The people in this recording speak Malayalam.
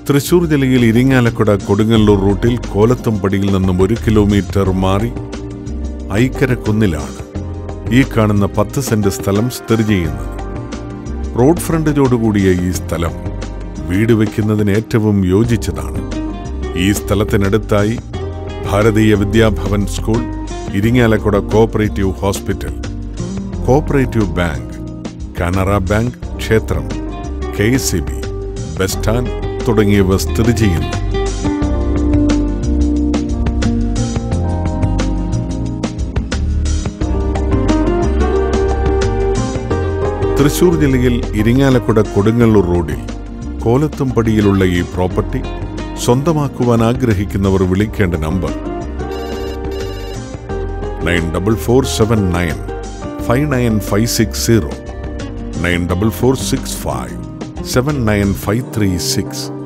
തൃശൂർ ജില്ലയിൽ ഇരിങ്ങാലക്കുട കൊടുങ്ങല്ലൂർ റൂട്ടിൽ കോലത്തുംപടിയിൽ നിന്നും ഒരു കിലോമീറ്റർ മാറി ഐക്കരക്കുന്നിലാണ് ഈ കാണുന്ന പത്ത് സെന്റ് സ്ഥലം സ്ഥിതി ചെയ്യുന്നത് റോഡ് ഫ്രണ്ടേജോടുകൂടിയ ഈ സ്ഥലം വീട് വയ്ക്കുന്നതിന് ഏറ്റവും യോജിച്ചതാണ് ഈ സ്ഥലത്തിനടുത്തായി Bharatiya Vidyabhavan school Irinjalakuda cooperative hospital cooperative bank Canara bank ക്ഷേത്രം K S C B bus stand തുടങ്ങിയവ സ്ഥിതി ചെയ്യുന്നു തൃശൂർ ജില്ലയിൽ ഇരിങ്ങാലക്കുട കൊടുങ്ങല്ലൂർ റോഡിൽ കോലത്തുംപടിയിലുള്ള ഈ പ്രോപ്പർട്ടി സ്വന്തമാക്കുവാൻ ആഗ്രഹിക്കുന്നവർ വിളിക്കേണ്ട number nine double four seven nine five nine five six zero nine double four six five seven nine five three six